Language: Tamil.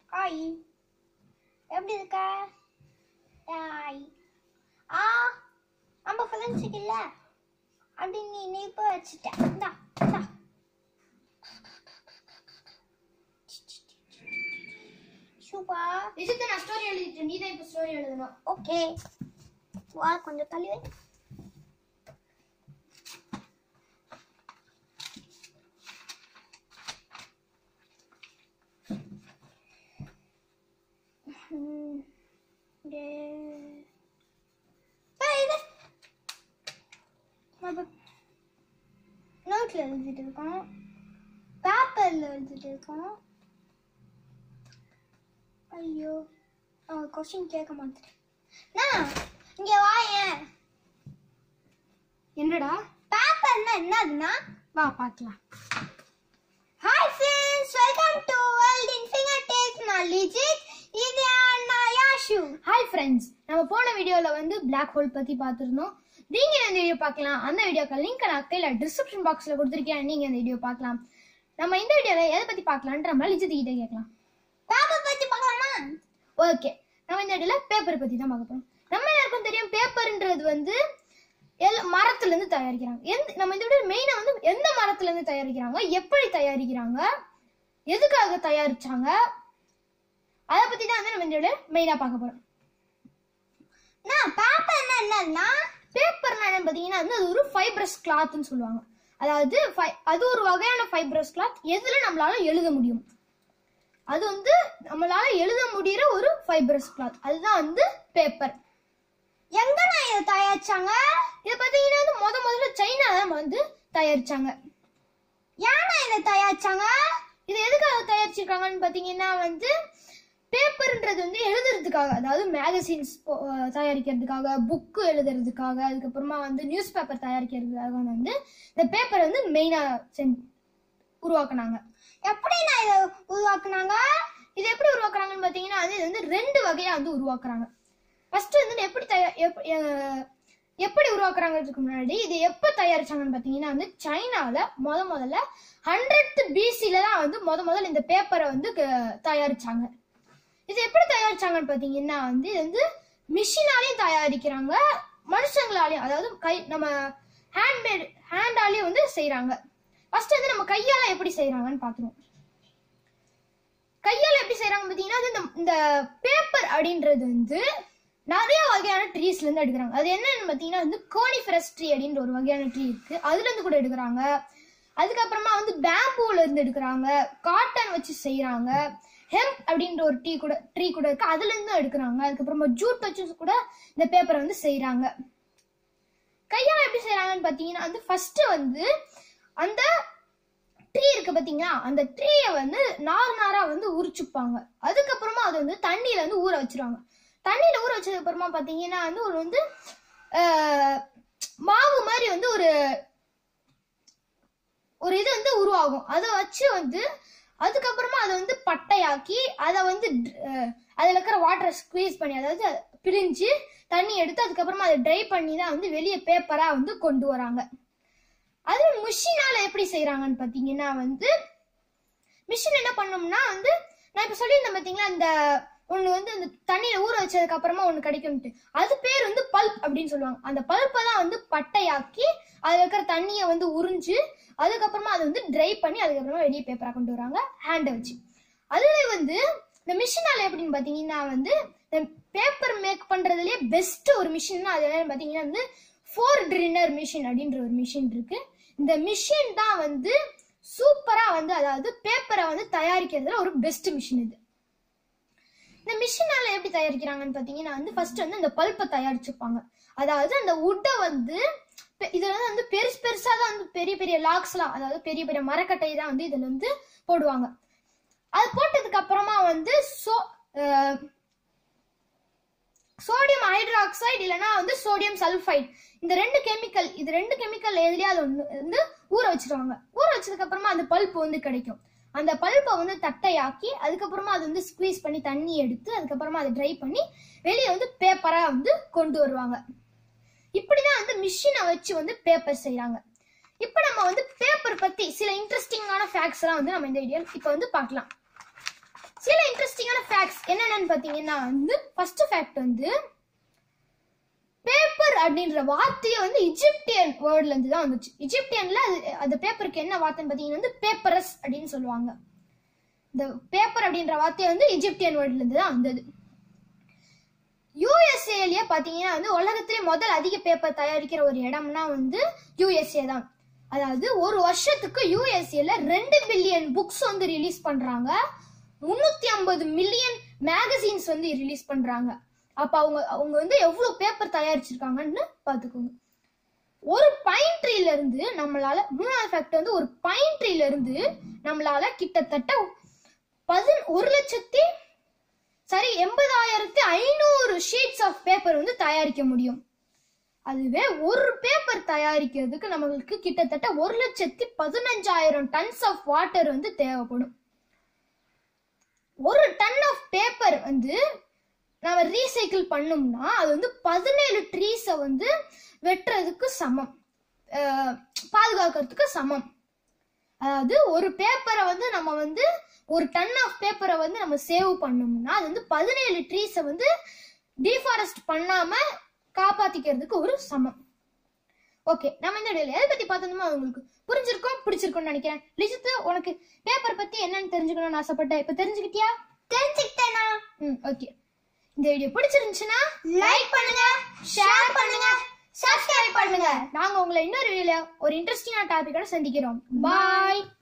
ஹாய் எப்படி இருக்க ஹாய் ஆ நம்ம ஃப்ரெண்ட்ஸுக்கு இல்லை அப்படி நீ நெய்ப்ப வச்சுட்டேன் இந்தா இந்தா சூப்பர் விசித்த நான் ஸ்டோரி எழுதிட்டேன் நீ தான் இப்போ ஸ்டோரி எழுதணும் ஓகே வா கொஞ்சம் தள்ளி வை ம், டே- ஏய், இது. நம்ம நோட்ல எழுதிட்டு இருக்கோம் பேப்பர்ல எழுதிட்டு இருக்கோம் ஐயோ கொஸ்டின் கேட்க மாட்டேன் நான் இங்க வாயேன் என்னடா பேப்பர்னா என்னதுன்னா வா பார்க்கலாம் hi friends welcome to world in finger tech knowledge இது அண்ணா யாஷு ஹாய் ஃப்ரெண்ட்ஸ் நம்ம போன வீடியோல வந்து Black ஹோல் பத்தி பார்த்திருந்தோம் நீங்க இந்த வீடியோ பார்க்கலாம் அந்த வீடியோக்கு லிங்க் நான் கீழே டிஸ்கிரிப்ஷன் பாக்ஸ்ல கொடுத்துருக்கேன் நீங்க இந்த வீடியோ பார்க்கலாம் நம்ம இந்த வீடியோல எதை பத்தி பார்க்கலாம்ன்ற நம்ம லிஜித் கிட்ட கேட்கலாம் பேப்பர் பத்தி பார்க்கலாமா ஓகே நம்ம இந்த வீடியோல பேப்பர் பத்தி தான் பார்க்க போறோம் நம்ம எல்லாருக்கும் தெரியும் பேப்பர்ன்றது வந்து எல் மரத்துல இருந்து தயாரிக்கிறாங்க எந்த நம்ம இந்த வீடியோ மெயினா வந்து எந்த மரத்துல இருந்து தயாரிக்கிறாங்க எப்படி தயாரிக்கிறாங்க எதுக்காக தயாரிச்சாங்க அதை பத்தி தான் வந்து நம்ம இந்த வீடியோ மெயினா பார்க்க போறோம் நான் பேப்பர்னா என்னன்னா பேப்பர்னா என்னன்னு பாத்தீங்கன்னா வந்து அது ஒரு ஃபைப்ரஸ் கிளாத்னு சொல்லுவாங்க அதாவது fi- அது ஒரு வகையான ஃபைப்ரஸ் கிளாத் எதுல நம்மளால எழுத முடியும் அது வந்து நம்மளால எழுத முடியற ஒரு ஃபைப்ரஸ் கிளாத் அதுதான் வந்து பேப்பர் எங்க நான் இதை தயாரிச்சாங்க இதை பாத்தீங்கன்னா வந்து முத முதல்ல சைனா தான் வந்து தயாரிச்சாங்க ஏன்னா இதை தயாரிச்சாங்க இது எதுக்காக தயாரிச்சிருக்காங்கன்னு பாத்தீங்கன்னா வந்து பேப்பர்ன்றது வந்து எழுதுறதுக்காக அதாவது மேகசின்ஸ் தயாரிக்கிறதுக்காக புக்கு எழுதுறதுக்காக அதுக்கப்புறமா வந்து நியூஸ் பேப்பர் தயாரிக்கிறதுக்காக வந்து இந்த பேப்பர் வந்து மெயினா உருவாக்குனாங்க எப்படி நான் இதை உருவாக்குனாங்க இது எப்படி உருவாக்குறாங்கன்னு பாத்தீங்கன்னா வந்து இது வந்து ரெண்டு வகையா வந்து உருவாக்குறாங்க ஃபர்ஸ்ட் வந்து எப்படி தயா எப்- அஹ் எப்படி உருவாக்குறாங்கிறதுக்கு முன்னாடி இது எப்ப தயாரிச்சாங்கன்னு பாத்தீங்கன்னா வந்து சைனால முத முதல்ல ஹண்ட்ரட் பிசில தான் வந்து முத முதல்ல இந்த பேப்பரை வந்து க- தயாரிச்சாங்க இது எப்படி தயாரிச்சாங்கன்னு பாத்தீங்கன்னா வந்து இது வந்து மிஷினாலையும் தயாரிக்கிறாங்க மனுஷங்களாலையும் அதாவது கை நம்ம ஹேண்ட்மேட் ஹேண்டாலையும் வந்து செய்றாங்க ஃபர்ஸ்ட் வந்து நம்ம கையால எப்படி செய்றாங்கன்னு பாத்துருவோம் கையால எப்படி செய்றாங்க பாத்தீங்கன்னா வந்து இந்த- இந்த பேப்பர் அப்படின்றது வந்து நிறைய வகையான ட்ரீஸ்ல இருந்து எடுக்கிறாங்க அது என்னன்னு பாத்தீங்கன்னா வந்து கோனிஃபரஸ் ட்ரீ அப்படின்ற ஒரு வகையான ட்ரீ இருக்கு அதுல இருந்து கூட எடுக்கிறாங்க அதுக்கப்புறமா வந்து பேம்பூல இருந்து எடுக்கிறாங்க காட்டன் வச்சு செய்றாங்க ஹெம்ப் அப்படின்ற ஒரு டீ கூட ட்ரீ கூட இருக்கு அதுல இருந்து எடுக்கிறாங்க அதுக்கப்புறமா ஜூட் வச்சு கூட இந்த பேப்பரை வந்து செய்றாங்க கையால எப்படி செய்றாங்கன்னு பாத்தீங்கன்னா வந்து ஃபர்ஸ்ட் வந்து அந்த ட்ரீ இருக்கு பாத்தீங்களா அந்த ட்ரீயை வந்து நார் நாரா வந்து உரிச்சுப்பாங்க அதுக்கப்புறமா அதை வந்து தண்ணியில வந்து ஊற வச்சிருவாங்க தண்ணியில ஊற வச்சதுக்கு அப்புறமா பாத்தீங்கன்னா வந்து ஒரு வந்து ஆஹ், மாவு மாதிரி வந்து ஒரு ஒரு இது வந்து உருவாகும் அதை வச்சு வந்து அதுக்கப்புறமா அதை வந்து பட்டையாக்கி அதை வந்து அஹ், அதுல இருக்கிற வாட்டரை ஸ்குவீஸ் பண்ணி அதாவது பிழிஞ்சு தண்ணி எடுத்து அதுக்கப்புறமா அதை ட்ரை பண்ணி தான் வந்து வெளியே பேப்பரா வந்து கொண்டு வராங்க அது மிஷினால எப்படி செய்றாங்கன்னு பாத்தீங்கன்னா வந்து மிஷின் என்ன பண்ணோம்னா வந்து நான் இப்ப சொல்லியிருந்தேன் பாத்தீங்களா அந்த ஒண்ணு வந்து அந்த தண்ணியில ஊற வச்சதுக்கு அப்புறமா ஒண்ணு கிடைக்கும்ட்டு அது பேர் வந்து பல்ப் அப்படின்னு சொல்லுவாங்க அந்த பல்ப்பை தான் வந்து பட்டையாக்கி அதுல இருக்கிற தண்ணியை வந்து உறிஞ்சு அதுக்கப்புறமா அதை வந்து ட்ரை பண்ணி அதுக்கப்புறமா வெளியே பேப்பரா கொண்டு வராங்க ஹேண்டை வச்சு அதுல வந்து இந்த மிஷினால எப்படின்னு பாத்தீங்கன்னா வந்து இந்த பேப்பர் மேக் பண்றதுலயே பெஸ்ட் ஒரு மிஷின்னா அது என்னன்னு பாத்தீங்கன்னா வந்து ஃபோர் ட்ரின்னர் மிஷின் அப்படின்ற ஒரு மிஷின் இருக்கு இந்த மிஷின் தான் வந்து சூப்பரா வந்து அதாவது பேப்பரை வந்து தயாரிக்கிறதுல ஒரு பெஸ்ட் மிஷின் இது இந்த மிஷினால எப்படி தயாரிக்கிறாங்கன்னு பாத்தீங்கன்னா வந்து ஃபர்ஸ்ட் வந்து அந்த பல்ப்பை தயாரிச்சுப்பாங்க அதாவது அந்த உட்டை வந்து பெ- இதுல வந்து பெருசு பெருசா தான் வந்து பெரிய பெரிய லாக்ஸ்லாம் அதாவது பெரிய பெரிய மரக்கட்டை தான் வந்து இதுல வந்து போடுவாங்க அது போட்டதுக்கு அப்புறமா வந்து சோ சோடியம் ஹைட்ராக்சைடு இல்லைன்னா வந்து சோடியம் சல்ஃபைட் இந்த ரெண்டு கெமிக்கல் இது ரெண்டு கெமிக்கல் எதுலயாவது ஒன்று வந்து ஊற வச்சிருவாங்க ஊற வச்சதுக்கு அப்புறமா அந்த பல்ப் வந்து கிடைக்கும் அந்த பல்ப்பை வந்து தட்டையாக்கி அதுக்கப்புறமா அது வந்து ஸ்குவீஸ் பண்ணி தண்ணி எடுத்து அதுக்கப்புறமா அதை ட்ரை பண்ணி வெளியே வந்து பேப்பரா வந்து கொண்டு வருவாங்க இப்படிதான் வந்து மிஷினை வச்சு வந்து பேப்பர் செய்றாங்க இப்போ நம்ம வந்து பேப்பர் பத்தி சில இன்ட்ரெஸ்டிங்கான ஃபேக்ட்ஸ் எல்லாம் வந்து நம்ம இந்த வீடியோ இப்போ வந்து பார்க்கலாம் சில இன்ட்ரெஸ்டிங்கான ஃபேக்ட்ஸ் என்னென்னு பாத்தீங்கன்னா வந்து ஃபர்ஸ்ட் ஃபேக்ட் வந்து பேப்பர் அப்படின்ற வார்த்தையே வந்து இஜிப்டியன் வேர்ட்ல இருந்து தான் வந்துச்சு இஜிப்டியன்ல அது அந்த பேப்பருக்கு என்ன வார்த்தைன்னு பாத்தீங்கன்னா வந்து பேப்பரஸ் அப்படின்னு சொல்லுவாங்க இந்த பேப்பர் அப்படின்ற வார்த்தை வந்து இஜிப்டியன் வேர்ட்ல இருந்து தான் வந்தது யூஎஸ்ஏலயே பாத்தீங்கன்னா வந்து உலகத்திலே முதல் அதிக பேப்பர் தயாரிக்கிற ஒரு இடம்னா வந்து யூஎஸ்ஏ தான் அதாவது ஒரு வருஷத்துக்கு யூஎஸ்ஏல ரெண்டு பில்லியன் புக்ஸ் வந்து ரிலீஸ் பண்றாங்க முன்னூத்தி ஐம்பது மில்லியன் மேகசின்ஸ் வந்து ரிலீஸ் பண்றாங்க அப்ப அவங்க அவங்க வந்து எவ்வளவு பேப்பர் தயாரிச்சிருக்காங்கன்னு பாத்துக்கோங்க ஒரு பைன் ட்ரீல இருந்து நம்மளால மூணாவது ஃபேக்ட் வந்து ஒரு பைன் ட்ரீல இருந்து நம்மளால கிட்டத்தட்ட பதின் ஒரு லட்சத்தி சரி எண்பதாயிரத்தி ஐநூறு ஷீட்ஸ் ஆஃப் பேப்பர் வந்து தயாரிக்க முடியும் அதுவே ஒரு பேப்பர் தயாரிக்கிறதுக்கு நம்மளுக்கு கிட்டத்தட்ட ஒரு லட்சத்தி பதினஞ்சாயிரம் டன்ஸ் ஆஃப் வாட்டர் வந்து தேவைப்படும் ஒரு டன் ஆஃப் பேப்பர் வந்து நம்ம ரீசைக்கிள் பண்ணோம்னா அது வந்து பதினேழு ட்ரீஸை வந்து வெட்டுறதுக்கு சமம் அஹ் பாதுகாக்கிறதுக்கு சமம் அதாவது ஒரு பேப்பரை வந்து நம்ம வந்து ஒரு டன் ஆஃப் பேப்பரை வந்து நம்ம சேவ் பண்ணோம்னா அது வந்து பதினேழு ட்ரீஸை வந்து டீஃபாரஸ்ட் பண்ணாம காப்பாத்திக்கிறதுக்கு ஒரு சமம் ஓகே நம்ம இந்த வீடியோல எதை பத்தி பார்த்தோமோ அது உங்களுக்கு புரிஞ்சிருக்கும் பிடிச்சிருக்கும்னு நினைக்கிறேன் லிஜித்து உனக்கு பேப்பர் பத்தி என்னன்னு தெரிஞ்சுக்கணும்னு ஆசைப்பட்டேன் இப்ப தெரிஞ்சுக்கிட்டியா தெரிஞ்சுக்கிட்டேனா ம் ஓகே இந்த வீடியோ பிடிச்சிருந்துச்சுன்னா லைக் பண்ணுங்க ஷேர் பண்ணுங்க சப்ஸ்கிரைப் பண்ணுங்க நாங்க உங்களை இன்னொரு வீடியோல ஒரு இன்ட்ரெஸ்டிங்கான டாபிக்கோட சந்திக்கிறோம் பாய்